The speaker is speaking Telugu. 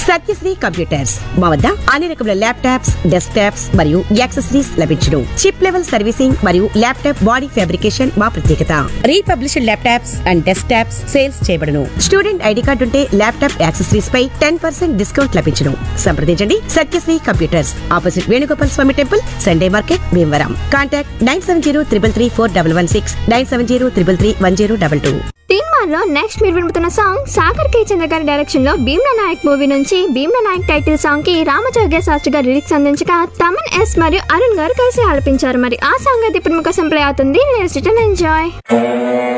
సత్యశ్రీ కంప్యూటర్స్ మా వద్ద అన్ని రకముల ల్యాప్టాప్స్ డెస్క్ టాప్స్ మరియు యాక్సెసరీస్ లభించును చిప్ లెవెల్ సర్వీసింగ్ మరియు ల్యాప్టాప్ బాడీ ఫ్యాబ్రికేషన్ మా ప్రత్యేకత republished laptops and desktops sales చేయబడును స్టూడెంట్ ఐడి కార్డు ఉంటే ల్యాప్టాప్ యాక్సెసరీస్ పై టెన్ పర్సెంట్ డిస్కౌంట్ లభించును సంప్రదించండి Sathyasri computers opposite Venugopal Swamy temple Sunday market Bhimavaram contact nine seven zero triple three four double one six nine seven zero triple three one zero double two తీన్మార్లో నెక్స్ట్ మీరు వినబోతున్న సాంగ్ సాగర్ కే చంద్ర గారి డైరెక్షన్ లో భీమ్లా నాయక్ మూవీ నుంచి భీమ్లా నాయక్ టైటిల్ సాంగ్ కి రామజోగ్య శాస్త్రి గారు లిరిక్స్ అందించగా తమన్ ఎస్ మరియు అరుణ్ గారు కలిసి ఆలపించారు మరి ఆ సాంగ్ అయితే ఇప్పుడు మీకు ప్లే అవుతుంది ఎంజాయ్